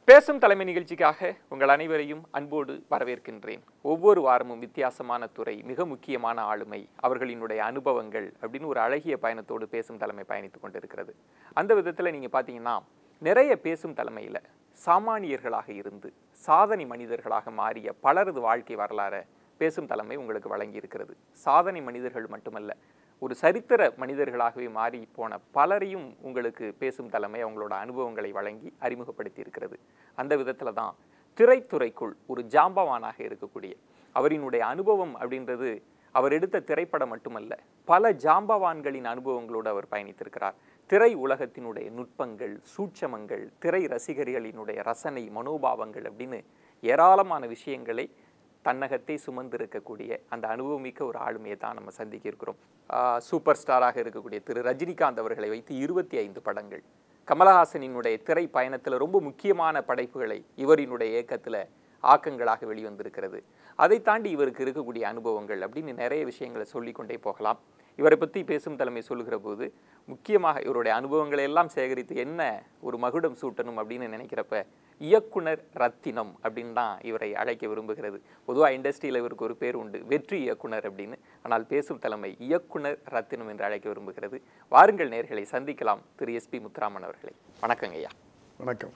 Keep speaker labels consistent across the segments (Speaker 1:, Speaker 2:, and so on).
Speaker 1: பேசும் தலைமை நிகழ்ச்சிக்காக உங்கள் அனைவரையும் அன்போடு வரவேற்கின்றேன் ஒவ்வொரு வாரமும் வித்தியாசமான துறை மிக முக்கியமான ஆளுமை அவர்களினுடைய அனுபவங்கள் அப்படின்னு ஒரு அழகிய பயணத்தோடு பேசும் தலைமை பயணித்துக் கொண்டிருக்கிறது அந்த விதத்தில் நீங்கள் பார்த்தீங்கன்னா நிறைய பேசும் தலைமையில் சாமானியர்களாக இருந்து சாதனை மனிதர்களாக மாறிய பலரது வாழ்க்கை வரலாறை பேசும் தலைமை உங்களுக்கு வழங்கி இருக்கிறது சாதனை மனிதர்கள் மட்டுமல்ல ஒரு சரித்திர மனிதர்களாகவே மாறி போன பலரையும் உங்களுக்கு பேசும் தலைமை அவங்களோட அனுபவங்களை வழங்கி அறிமுகப்படுத்தி இருக்கிறது அந்த விதத்தில் தான் திரைத்துறைக்குள் ஒரு ஜாம்பவானாக இருக்கக்கூடிய அவரினுடைய அனுபவம் அப்படின்றது அவர் எடுத்த திரைப்படம் மட்டுமல்ல பல ஜாம்பவான்களின் அனுபவங்களோடு அவர் பயணித்திருக்கிறார் திரை உலகத்தினுடைய நுட்பங்கள் சூட்சமங்கள் திரை ரசிகர்களினுடைய ரசனை மனோபாவங்கள் அப்படின்னு ஏராளமான விஷயங்களை தன்னகத்தை சுமந்திருக்கக்கூடிய அந்த அனுபவமிக்க ஒரு ஆளுமையை தான் நம்ம சந்திக்க இருக்கிறோம் ஆஹ் சூப்பர் ஸ்டாராக இருக்கக்கூடிய திரு ரஜினிகாந்த் அவர்களை வைத்து இருபத்தி ஐந்து படங்கள் கமலஹாசனினுடைய திரை பயணத்தில் ரொம்ப முக்கியமான படைப்புகளை இவரினுடைய இயக்கத்தில் ஆக்கங்களாக வெளிவந்திருக்கிறது அதை தாண்டி இவருக்கு இருக்கக்கூடிய அனுபவங்கள் அப்படின்னு நிறைய விஷயங்களை சொல்லிக்கொண்டே போகலாம் இவரை பற்றி பேசும் தலைமை சொல்லுகிற போது முக்கியமாக இவருடைய அனுபவங்களை எல்லாம் சேகரித்து என்ன ஒரு மகுடம் சூட்டணும் அப்படின்னு நினைக்கிறப்ப இயக்குனர் ரத்தினம் அப்படின்னு தான் இவரை அழைக்க விரும்புகிறது பொதுவாக இண்டஸ்ட்ரியில் இவருக்கு ஒரு பேர் உண்டு வெற்றி இயக்குனர் அப்படின்னு ஆனால் பேசும் தலைமை இயக்குனர் ரத்தினம் என்று அழைக்க விரும்புகிறது வாருங்கள் நேர்களை சந்திக்கலாம் திரு எஸ்பி முத்துராமன் அவர்களை வணக்கங்க ஐயா
Speaker 2: வணக்கம்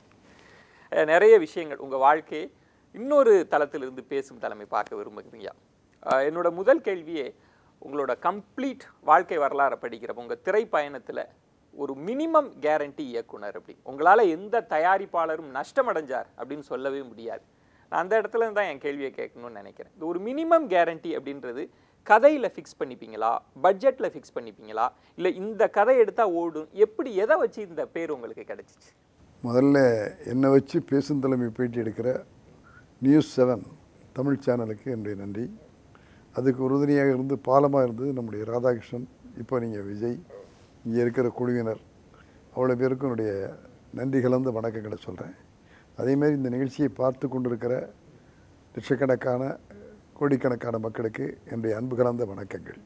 Speaker 1: அஹ் நிறைய விஷயங்கள் உங்கள் வாழ்க்கையை இன்னொரு தளத்திலிருந்து பேசும் தலைமை பார்க்க விரும்புகிறீங்க அஹ் என்னோட முதல் கேள்வியே உங்களோட கம்ப்ளீட் வாழ்க்கை வரலாறை படிக்கிறப்ப உங்கள் திரை பயணத்தில் ஒரு மினிமம் கேரண்டி இயக்குனர் அப்படி உங்களால் எந்த தயாரிப்பாளரும் நஷ்டமடைஞ்சார் அப்படின்னு சொல்லவே முடியாது நான் அந்த இடத்துல இருந்து தான் என் கேள்வியை கேட்கணும்னு நினைக்கிறேன் இந்த ஒரு மினிமம் கேரண்டி அப்படின்றது கதையில் ஃபிக்ஸ் பண்ணிப்பீங்களா பட்ஜெட்டில் ஃபிக்ஸ் பண்ணிப்பீங்களா இல்லை இந்த கதை எடுத்தால் ஓடும் எப்படி எதை வச்சு இந்த பேர் உங்களுக்கு கிடைச்சிச்சு
Speaker 2: முதல்ல என்னை வச்சு பேசும் தலைமை பேட்டி எடுக்கிற நியூஸ் செவன் தமிழ் சேனலுக்கு என்னுடைய நன்றி அதுக்கு உறுதுணையாக இருந்து பாலமாக இருந்தது நம்முடைய ராதாகிருஷ்ணன் இப்போ நீங்கள் விஜய் இங்கே இருக்கிற குழுவினர் அவ்வளோ பேருக்கும் என்னுடைய நன்றி கலந்த வணக்கங்களை சொல்கிறேன் அதேமாதிரி இந்த நிகழ்ச்சியை பார்த்து கொண்டிருக்கிற லட்சக்கணக்கான கோடிக்கணக்கான மக்களுக்கு என்னுடைய அன்பு கலந்த வணக்கங்கள்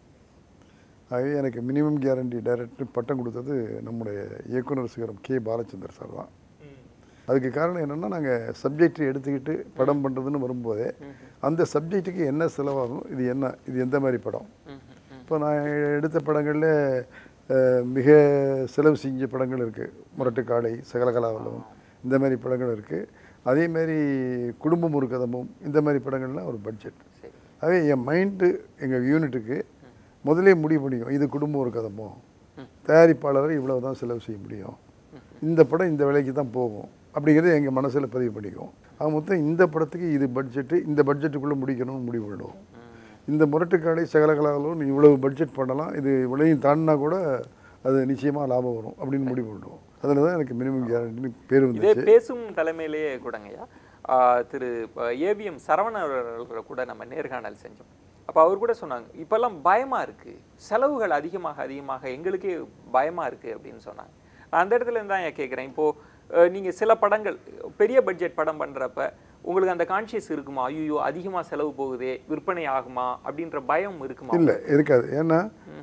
Speaker 2: ஆகவே எனக்கு மினிமம் கேரண்டி டைரக்டர் பட்டம் கொடுத்தது நம்முடைய இயக்குனர் சிகரம் கே பாலச்சந்தர் சார் தான் அதுக்கு காரணம் என்னென்னா நாங்கள் சப்ஜெக்ட் எடுத்துக்கிட்டு படம் பண்ணுறதுன்னு வரும்போதே அந்த சப்ஜெக்ட்டுக்கு என்ன செலவாகும் இது என்ன இது எந்த மாதிரி படம் இப்போ நான் எடுத்த படங்களில் அஹ், மிக செலவு செஞ்ச படங்கள் இருக்குது முரட்டுக்காளை சகலகலாவலம் இந்த மாதிரி படங்கள் இருக்குது அதேமாரி குடும்பம் ஒரு கதமும் இந்த மாதிரி படங்கள்லாம் ஒரு பட்ஜெட்
Speaker 1: சரி
Speaker 2: அதே என் மைண்டு எங்கள் யூனிட்டுக்கு முதலே முடிவு பண்ணிக்கும் இது குடும்பம் ஒரு கதமோ தயாரிப்பாளரை இவ்வளவு தான் செலவு செய்ய முடியும் இந்த படம் இந்த விலைக்கு தான் போகும் அப்படிங்கிறத எங்கள் மனசில் பதிவு பண்ணிக்குவோம் ஆக மொத்தம் இந்த படத்துக்கு இது பட்ஜெட்டு இந்த பட்ஜெட்டுக்குள்ளே முடிக்கணும்னு முடிவு பண்ணிடுவோம் இந்த முரட்டுக்காடை சகலகலாலும் இவ்வளவு பட்ஜெட் பண்ணலாம் இது இவ்வளையும் தாண்டினா கூட அது நிச்சயமாக லாபம் வரும் அப்படின்னு முடிவு பண்ணிடுவோம் அதில் தான் எனக்கு மினிமம் கேரண்டின்னு பேர்
Speaker 1: இதே
Speaker 2: வந்துச்சு
Speaker 1: பேசும் தலைமையிலேயே கூடங்கய்யா ஆஹ் திரு ஏவிஎம் சரவணன் அவர்களை கூட நம்ம நேர்காணல் செஞ்சோம் அப்போ அவர் கூட சொன்னாங்க இப்பெல்லாம் பயமா இருக்கு செலவுகள் அதிகமாக அதிகமாக எங்களுக்கே பயமா இருக்கு அப்படின்னு சொன்னாங்க நான் அந்த இடத்துல இருந்து தான் ஏன் கேட்குறேன் இப்போ அஹ், நீங்க சில படங்கள் பெரிய பட்ஜெட் படம் பண்றப்ப உங்களுக்கு அந்த கான்ஷியஸ் இருக்குமா ஐயோ அதிகமா செலவு போகுதே விற்பனை ஆகுமா அப்படின்ற பயம் இருக்குமா
Speaker 2: இல்லை இருக்காது ஏன்னா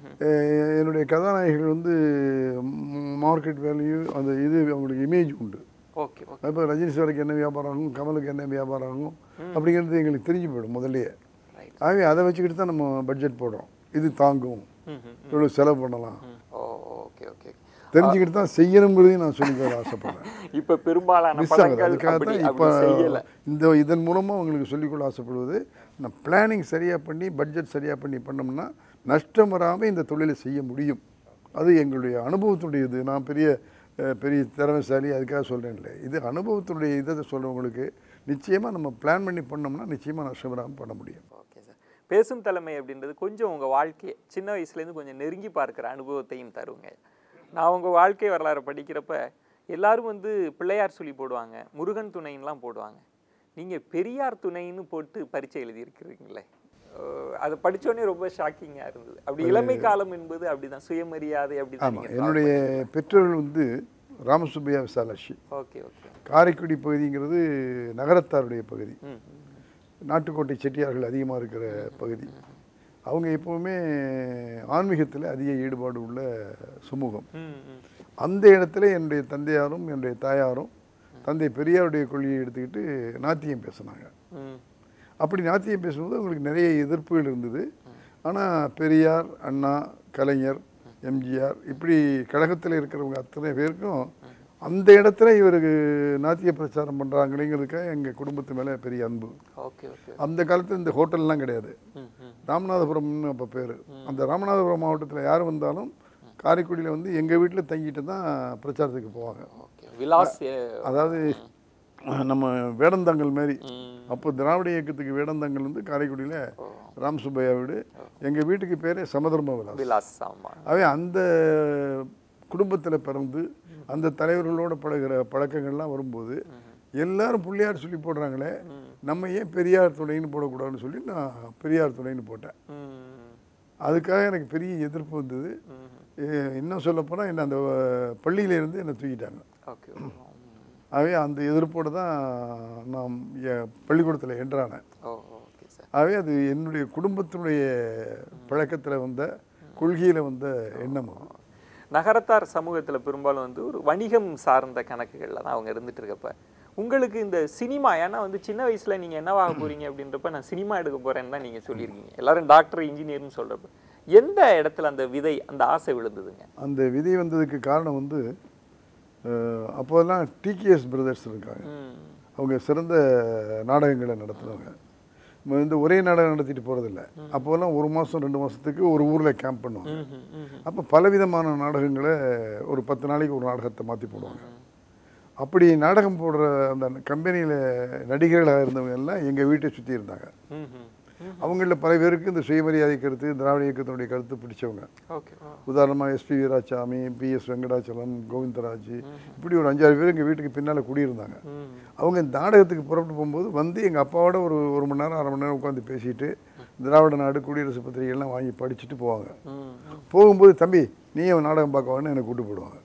Speaker 2: அஹ், என்னுடைய கதாநாயகிகள் வந்து மார்க்கெட் வேல்யூ அந்த இது அவங்களுக்கு இமேஜ் உண்டு
Speaker 1: ஓகே ஓகே
Speaker 2: இப்போ ரஜினி சாருக்கு என்ன வியாபாரம் ஆகும் கமலுக்கு என்ன வியாபாரம் ஆகும் அப்படிங்கிறது எங்களுக்கு தெரிஞ்சு போயிடும் முதல்லயே
Speaker 1: ரைட்
Speaker 2: ஆகவே அதை வச்சுக்கிட்டு தான் நம்ம பட்ஜெட் போடுறோம் இது தாங்கும்
Speaker 1: ம் ம்
Speaker 2: இவ்வளோ செலவு பண்ணலாம்
Speaker 1: ம். ஓ ஓகே ஓகே
Speaker 2: தெரிஞ்சுக்கிட்டு தான் செய்யணுங்கிறதையும் நான் சொல்லிக்க ஆசைப்படுறேன்
Speaker 1: இப்ப பெரும்பாலான
Speaker 2: மிஸ் ஆகுது
Speaker 1: படங்கள்
Speaker 2: அதுக்காக
Speaker 1: அப்படி
Speaker 2: தான் இப்போ
Speaker 1: அப்படி செய்யல
Speaker 2: இந்த இதன் மூலமாக அவங்களுக்கு சொல்லிக்கொள்ள ஆசைப்படுவது நான் பிளானிங் சரியாக பண்ணி பட்ஜெட் சரியாக பண்ணி பண்ணோம்னா நஷ்டம் வராமல் இந்த தொழிலை செய்ய முடியும் அது எங்களுடைய அனுபவத்துடையது நான் பெரிய அஹ், பெரிய திறமைசாலி அதுக்காக சொல்கிறேன்ல இது அனுபவத்துடைய இதை சொல்கிறவங்களுக்கு நிச்சயமாக நம்ம பிளான் பண்ணி பண்ணோம்னா நிச்சயமாக நஷ்டம் வராமல் பண்ண முடியும்
Speaker 1: ஓகே சார் பேசும் தலைமை அப்படின்றது கொஞ்சம் உங்க வாழ்க்கையை சின்ன வயசுலேருந்து கொஞ்சம் நெருங்கி பார்க்குற அனுபவத்தையும் தருங்க நான் உங்க வாழ்க்கை வரலாறு படிக்கிறப்ப எல்லாரும் வந்து பிள்ளையார் சொல்லி போடுவாங்க முருகன் துணைன்னுலாம் போடுவாங்க நீங்க பெரியார் துணைன்னு போட்டு பரீட்சை எழுதியிருக்கிறீங்களே அஹ் அதை படிச்சோடனே ரொம்ப ஷாக்கிங்காக இருந்தது அப்படி இளமை காலம் என்பது அப்படிதான் சுயமரியாதை அப்படிதான்
Speaker 2: ஆமாம் என்னுடைய பெற்றோர்கள் வந்து ராமசுப்பையா விசாலாட்சி
Speaker 1: ஓகே ஓகே
Speaker 2: காரைக்குடி பகுதிங்கிறது நகரத்தாருடைய பகுதி
Speaker 1: ம் ம்.
Speaker 2: நாட்டுக்கோட்டை செட்டியார்கள் அதிகமாக இருக்கிற பகுதி அவங்க எப்போவுமே ஆன்மீகத்தில் அதிக ஈடுபாடு உள்ள சமூகம்
Speaker 1: ம் ம்
Speaker 2: அந்த இடத்துல என்னுடைய தந்தையாரும் என்னுடைய தாயாரும் தந்தை பெரியாருடைய கொள்கையை எடுத்துக்கிட்டு நாத்தியம் பேசினாங்க
Speaker 1: ம்
Speaker 2: அப்படி நாத்தியம் பேசும்போது அவங்களுக்கு நிறைய எதிர்ப்புகள் இருந்தது ஆனால் பெரியார் அண்ணா கலைஞர் எம்ஜிஆர் இப்படி கழகத்தில் இருக்கிறவங்க அத்தனை பேருக்கும் அந்த இடத்துல இவருக்கு நாத்திய பிரச்சாரம் பண்ணுறாங்களேங்கிறதுக்காக எங்கள் குடும்பத்து மேலே பெரிய அன்பு
Speaker 1: ஓகே ஓகே
Speaker 2: அந்த காலத்தில் இந்த ஹோட்டல்லாம் கிடையாது
Speaker 1: ம் ம்
Speaker 2: ராமநாதபுரம்னு அப்போ பேர் அந்த ராமநாதபுரம் மாவட்டத்தில் யார் வந்தாலும் காரைக்குடியில் வந்து எங்கள் வீட்டில் தங்கிட்டு தான் பிரச்சாரத்துக்கு போவாங்க
Speaker 1: ஓகே விலாஸ் ஏ-
Speaker 2: அதாவது நம்ம வேடந்தாங்கல் மாதிரி
Speaker 1: ம்
Speaker 2: அப்போ திராவிட இயக்கத்துக்கு வேடந்தாங்கல் வந்து காரைக்குடியில்
Speaker 1: ஓ
Speaker 2: ராம் சுப்பையா வீடு எங்கள் வீட்டுக்கு பேரே சமதர்ம விலாஸ்
Speaker 1: விலாஸ் ஆமா
Speaker 2: அவே அந்த குடும்பத்தில் பிறந்து அந்த தலைவர்களோட பழகுற பழக்கங்கள்லாம் வரும்போது எல்லாரும் பிள்ளையார் சொல்லி போடுறாங்களே நம்ம ஏன் பெரியார் துணைன்னு போடக்கூடாதுன்னு சொல்லி நான் பெரியார் துணைன்னு போட்டேன்
Speaker 1: ம்
Speaker 2: அதுக்காக எனக்கு பெரிய எதிர்ப்பு வந்தது
Speaker 1: ம்
Speaker 2: எ- இன்னும் சொல்லப்போனால் என்னை அந்த பள்ளியிலேருந்து என்னை தூக்கிட்டாங்க
Speaker 1: ஓகே
Speaker 2: ஆகவே அந்த எதிர்ப்போடு தான் நான் என் பள்ளிக்கூடத்தில் என்றானேன்
Speaker 1: ஓ ஓகே சார்
Speaker 2: ஆகவே அது என்னுடைய குடும்பத்தினுடைய பழக்கத்தில் வந்த கொள்கையில் வந்த எண்ணம் அது.
Speaker 1: நகரத்தார் சமூகத்துல பெரும்பாலும் வந்து ஒரு வணிகம் சார்ந்த கணக்குகள்ல தான் அவங்க இருந்துட்டு இருக்கப்ப உங்களுக்கு இந்த சினிமா ஏன்னா வந்து சின்ன வயசுல நீங்க என்னவாக போறீங்க அப்படின்றப்ப நான் சினிமா எடுக்க போறேன்னு தான் நீங்க சொல்லியிருக்கீங்க எல்லாரும் டாக்டர் இன்ஜினியர்னு சொல்றப்ப எந்த இடத்துல அந்த விதை அந்த ஆசை விழுந்ததுங்க
Speaker 2: அந்த விதி வந்ததுக்கு காரணம் வந்து அஹ், அப்போதெல்லாம் டிகேஎஸ் பிரதர்ஸ் இருக்காங்க
Speaker 1: ம்
Speaker 2: அவங்க சிறந்த நாடகங்களை நடத்துனவங்க நம்ம வந்து ஒரே நாடகம் நடத்திட்டு போகிறதில்ல அப்போதெல்லாம் ஒரு மாதம் ரெண்டு மாதத்துக்கு ஒரு ஊரில் கேம்ப் பண்ணுவாங்க
Speaker 1: ம்ஹும், ம்ஹும்.
Speaker 2: அப்போ பலவிதமான நாடகங்களை ஒரு பத்து நாளைக்கு ஒரு நாடகத்தை மாற்றி போடுவாங்க அப்படி நாடகம் போடுற அந்த கம்பெனியில் நடிகர்களாக இருந்தவங்க எல்லாம் எங்கள் வீட்டை சுற்றி இருந்தாங்க
Speaker 1: ம்ஹும்.
Speaker 2: அவங்களில் பல பேருக்கு இந்த சுயமரியாதை கருத்து திராவிட இயக்கத்தினுடைய கருத்து பிடிச்சவங்க
Speaker 1: ஓகே ஓ.
Speaker 2: உதாரணமாக S P Veerasamy P S Venkatachalam Govindaraj இப்படி ஒரு அஞ்சாறு பேர் எங்கள் வீட்டுக்கு பின்னால் குடியிருந்தாங்க
Speaker 1: ம்
Speaker 2: அவங்க இந்த நாடகத்துக்கு புறப்பட்டு போகும்போது வந்து எங்கள் அப்பாவோட ஒரு ஒரு மணி நேரம் அரை மணி நேரம் உட்காந்து பேசிட்டு திராவிட நாடு குடியரசு பத்திரிகைலாம் வாங்கி படிச்சுட்டு போவாங்க
Speaker 1: ம் ம்.
Speaker 2: போகும்போது தம்பி நீயும் நாடகம் பார்க்க வான்னு என்னை கூட்டு போடுவாங்க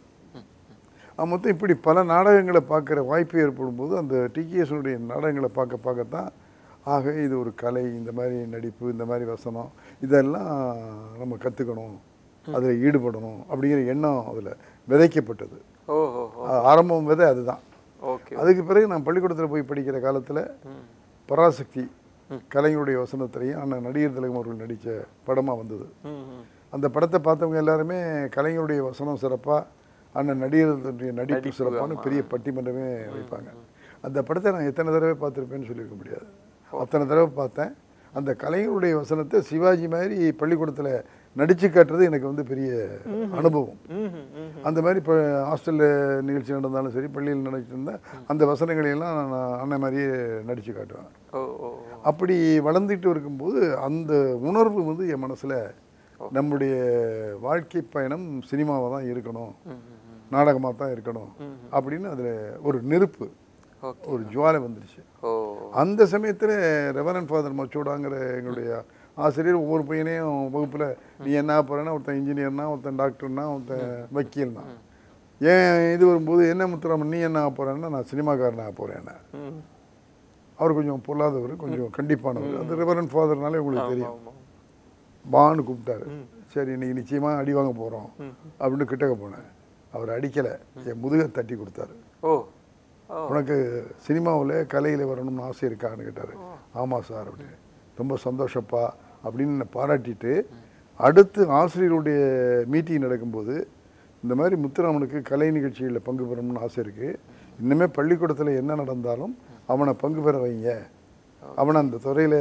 Speaker 2: ஆக மொத்தம் இப்படி பல நாடகங்களை பார்க்குற வாய்ப்பு ஏற்படும் போது அந்த டிகேஎஸ்னுடைய நாடகங்களை பார்க்க பார்க்கத்தான் ஆக இது ஒரு கலை இந்த மாதிரி நடிப்பு இந்த மாதிரி வசனம் இதெல்லாம் நம்ம கற்றுக்கணும் அதில் ஈடுபடணும் அப்படிங்கிற எண்ணம் அதில் விதைக்கப்பட்டது
Speaker 1: ஓ ஓ ஓ.
Speaker 2: ஆ- ஆரம்பம் விதை அதுதான்
Speaker 1: ஓகே
Speaker 2: அதுக்கு பிறகு நான் பள்ளிக்கூடத்தில் போய் படிக்கிற காலத்தில்
Speaker 1: ம்
Speaker 2: பராசக்தி கலைஞருடைய வசனத்திலையும் அண்ணன் நடிகர் திலகம் அவர்கள் நடித்த படமாக வந்தது
Speaker 1: ம் ம்.
Speaker 2: அந்த படத்தை பார்த்தவங்க எல்லாருமே கலைஞருடைய வசனம் சிறப்பாக அண்ணன் நடிகர்களுடைய நடிப்பு
Speaker 1: நடிப்பு,
Speaker 2: சிறப்பான
Speaker 1: ஆமா.
Speaker 2: பெரிய பட்டிமன்றமே வைப்பாங்க அந்த படத்தை நான் எத்தனை தடவை பார்த்துருப்பேன்னு சொல்லியிருக்க முடியாது அத்தனை தடவை பார்த்தேன் அந்த கலைஞருடைய வசனத்தை சிவாஜி மாதிரி பள்ளிக்கூடத்தில் நடிச்சு காட்டுறது எனக்கு வந்து பெரிய அனுபவம்
Speaker 1: ம்ஹும், ம்ஹும்.
Speaker 2: அந்த மாதிரி இப்போ ஹாஸ்டலில் நிகழ்ச்சி நடந்தாலும் சரி பள்ளியில் நடத்திருந்தா அந்த வசனங்களை எல்லாம் நான் அண்ணன் மாதிரியே நடித்து காட்டுவேன்
Speaker 1: ஓ ஓ ஓ.
Speaker 2: அப்படி வளர்ந்துட்டு இருக்கும்போது அந்த உணர்வு வந்து என் மனசில் நம்முடைய வாழ்க்கை பயணம் சினிமாவாக தான் இருக்கணும்
Speaker 1: ம் ம், ம்.
Speaker 2: நாடகமாக தான் இருக்கணும் அப்படின்னு அதில் ஒரு நெருப்பு
Speaker 1: ஓகே
Speaker 2: ஒரு ஜுவாலை வந்துருச்சு
Speaker 1: ஓ
Speaker 2: அந்த சமயத்தில் ரெவரன் ஃபாதர் மச்சோடாங்கிற எங்களுடைய ஆசிரியர் ஒவ்வொரு பையனையும் வகுப்பில் நீ என்ன போகிறேன்னா ஒருத்தன் இன்ஜினியர்னா ஒருத்தன் டாக்டர்னா ஒருத்தன் வக்கீல்னா ஏன் இது வரும்போது என்ன முத்துராமன் நீ என்ன ஆக போகிறேன்னா நான் சினிமாக்காரனாக போகிறேன்னா
Speaker 1: ம்
Speaker 2: அவர் கொஞ்சம் பொல்லாதவர் கொஞ்சம் கண்டிப்பானவர் அந்த ரெவரன் ஃபாதர்னாலே உங்களுக்கு தெரியும்
Speaker 1: ஆமா.
Speaker 2: பான்னு கூப்பிட்டாரு சரி இன்னைக்கு நிச்சயமாக அடி வாங்க போகிறோம்
Speaker 1: ம்.
Speaker 2: அப்படின்னு கிட்டக்க போனேன் அவர் அடிக்கலை என் முதுகை தட்டி கொடுத்தாரு
Speaker 1: ஓ ஓ
Speaker 2: உனக்கு சினிமாவில் கலையில் வரணும்னு ஆசை இருக்கான்னு கேட்டார் ஆமாம் சார் அப்படின்னு ரொம்ப சந்தோஷப்பா அப்படின்னு என்னை பாராட்டிட்டு அடுத்து ஆசிரியருடைய மீட்டிங் நடக்கும்போது இந்த மாதிரி முத்துராமனுக்கு கலை நிகழ்ச்சிகளில் பங்கு பெறணும்னு ஆசை இருக்குது இன்னுமே பள்ளிக்கூடத்தில் என்ன நடந்தாலும் அவனை பங்கு பெற வைங்க அவனை அந்த துறையில்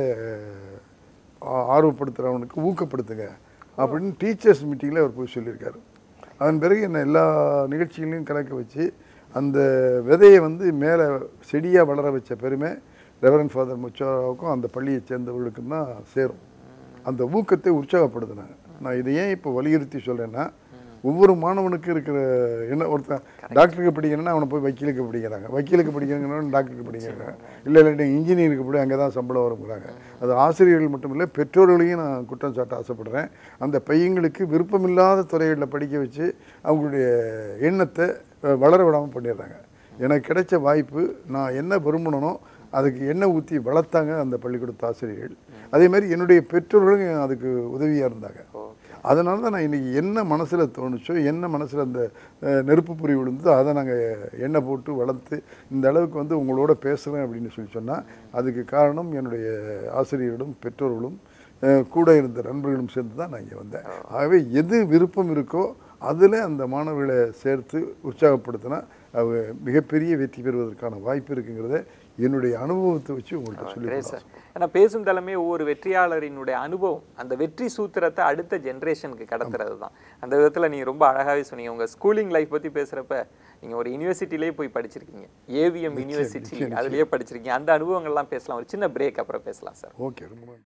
Speaker 2: ஆர்வப்படுத்துகிறவனுக்கு ஊக்கப்படுத்துங்க அப்படின்னு டீச்சர்ஸ் மீட்டிங்கில் அவர் போய் சொல்லியிருக்காரு அதன் பிறகு என்னை எல்லா நிகழ்ச்சிகளையும் கலக்க வச்சு அந்த விதையை வந்து மேலே செடியாக வளர வச்ச பெருமை ரெவரன் ஃபாதர் முச்சாவுக்கும் அந்த பள்ளியை சேர்ந்தவர்களுக்கும் தான் சேரும் அந்த ஊக்கத்தை உற்சாகப்படுத்தினாங்க நான் இதை ஏன் இப்போ வலியுறுத்தி சொல்கிறேன்னா ஒவ்வொரு மாணவனுக்கு இருக்கிற என்ன ஒருத்தன் டாக்டருக்கு படிக்கணும்னா அவனை போய் வக்கீலுக்கு படிக்கிறாங்க வக்கீலுக்கு படிக்கணும்னா டாக்டருக்கு படிக்கிறாங்க இல்லை இல்லாட்டி இன்ஜினியருக்கு படி அங்கே தான் சம்பளம் வருங்கிறாங்க அது ஆசிரியர்கள் மட்டும் இல்லை பெற்றோர்களையும் நான் குற்றம் சாட்ட ஆசைப்படுறேன் அந்த பையங்களுக்கு விருப்பமில்லாத துறைகளில் படிக்க வச்சு அவங்களுடைய எண்ணத்தை அஹ், வளர விடாமல் பண்ணிடுறாங்க எனக்கு கிடைச்ச வாய்ப்பு நான் என்ன விரும்பணுனோ அதுக்கு எண்ணெய் ஊற்றி வளர்த்தாங்க அந்த பள்ளிக்கூடத்து ஆசிரியர்கள் அதே மாதிரி என்னுடைய பெற்றோர்களும் அதுக்கு உதவியாக இருந்தாங்க அதனால தான் நான் இன்றைக்கி என்ன மனசில் தோணுச்சோ என்ன மனசில் அந்த அஹ், நெருப்பு பொறி விழுந்தோ அதை நாங்கள் எண்ணெய் போட்டு வளர்த்து இந்த அளவுக்கு வந்து உங்களோட பேசுகிறேன் அப்படின்னு சொல்லி சொன்னால் அதுக்கு காரணம் என்னுடைய ஆசிரியர்களும் பெற்றோர்களும் அஹ், கூட இருந்த நண்பர்களும் சேர்ந்து தான் நான் இங்கே வந்தேன் ஆகவே எது விருப்பம் இருக்கோ அதில் அந்த மாணவர்களை சேர்த்து உற்சாகப்படுத்தினா அவங்க மிகப்பெரிய வெற்றி பெறுவதற்கான வாய்ப்பு இருக்குங்கிறத என்னுடைய அனுபவத்தை வச்சு உங்கள்கிட்ட சொல்லி
Speaker 1: கிரேட் சார் ஏன்னா பேசும் தலைமை ஒவ்வொரு வெற்றியாளரினுடைய அனுபவம் அந்த வெற்றி சூத்திரத்தை அடுத்த ஜென்ரேஷனுக்கு கடத்துறது தான் அந்த விதத்துல நீங்க ரொம்ப அழகாவே சொன்னீங்க உங்க ஸ்கூலிங் லைஃப் பத்தி பேசுறப்ப நீங்க ஒரு யூனிவர்சிட்டிலேயே போய் படிச்சிருக்கீங்க ஏவிஎம் யூனிவர்சிட்டி அதுலயே படிச்சிருக்கீங்க அந்த அனுபவங்கள்லாம் பேசலாம் ஒரு சின்ன பிரேக் அப்புறம் பேசலாம் சார்
Speaker 2: ஓகே ரொம்ப